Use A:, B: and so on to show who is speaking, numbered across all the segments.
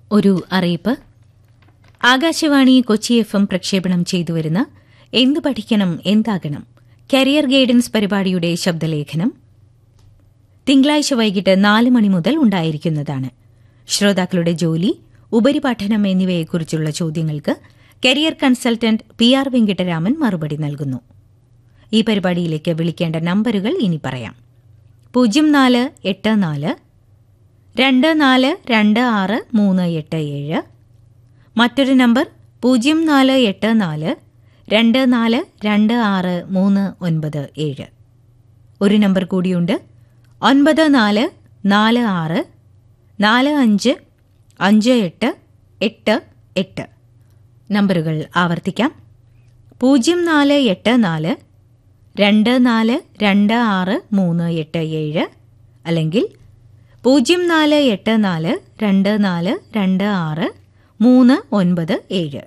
A: ഒരു അറിയിപ്പ് Akashvani Kochi F M പ്രക്ഷേപണം ചെയ്തുവരുന്ന എന്തു പഠിക്കണം എന്താകണം കരിയർ ഗൈഡൻസ് പരിപാടിയുടെ ശബ്ദലേഖനം തിങ്കളാഴ്ച വൈകിട്ട് നാല് മണി മുതൽ ഉണ്ടായിരിക്കുന്നതാണ് ശ്രോതാക്കളുടെ ജോലി ഉപരിപഠനം എന്നിവയെക്കുറിച്ചുള്ള ചോദ്യങ്ങൾക്ക് career consultant P R Venkataraman മറുപടി നൽകുന്നു ഈ പരിപാടിയിലേക്ക് വിളിക്കേണ്ട നമ്പറുകൾ ഇനി പറയാം പൂജ്യം നാല് എട്ട് നാല് രണ്ട് നാല് രണ്ട് ആറ് മൂന്ന് എട്ട് ഏഴ് മറ്റൊരു നമ്പർ പൂജ്യം നാല് എട്ട് നാല് രണ്ട് നാല് രണ്ട് ആറ് മൂന്ന് ഒൻപത് ഏഴ് ഒരു നമ്പർ കൂടിയുണ്ട് ഒൻപത് നാല് നാല് ആറ് നാല് അഞ്ച് അഞ്ച് എട്ട് എട്ട് എട്ട് നമ്പറുകൾ ആവർത്തിക്കാം പൂജ്യം നാല് എട്ട് നാല് രണ്ട് നാല് രണ്ട് ആറ് മൂന്ന് എട്ട് ഏഴ് അല്ലെങ്കിൽ പൂജ്യം നാല് എട്ട് നാല് രണ്ട് നാല് രണ്ട് ആറ് മൂന്ന് ഒൻപത് ഏഴ്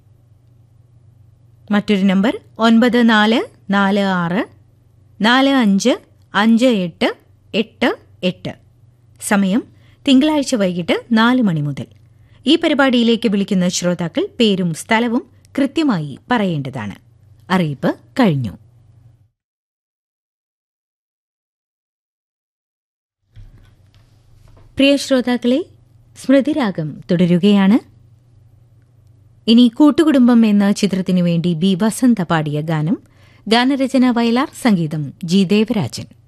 A: മറ്റൊരു നമ്പർ ഒൻപത് നാല് നാല് ആറ് നാല് അഞ്ച് അഞ്ച് എട്ട് എട്ട് എട്ട് സമയം തിങ്കളാഴ്ച വൈകിട്ട് നാല് മണി മുതൽ ഈ പരിപാടിയിലേക്ക് വിളിക്കുന്ന ശ്രോതാക്കൾ പേരും സ്ഥലവും കൃത്യമായി പറയേണ്ടതാണ് അറിയിപ്പ് കഴിഞ്ഞു പ്രിയ ശ്രോതാക്കളെ സ്മൃതിരാഗം തുടരുകയാണ് ഇനി കൂട്ടുകുടുംബം എന്ന ചിത്രത്തിനു വേണ്ടി ബി വസന്ത പാടിയ ഗാനം ഗാനരചന വയലാർ സംഗീതം ജി ദേവരാജൻ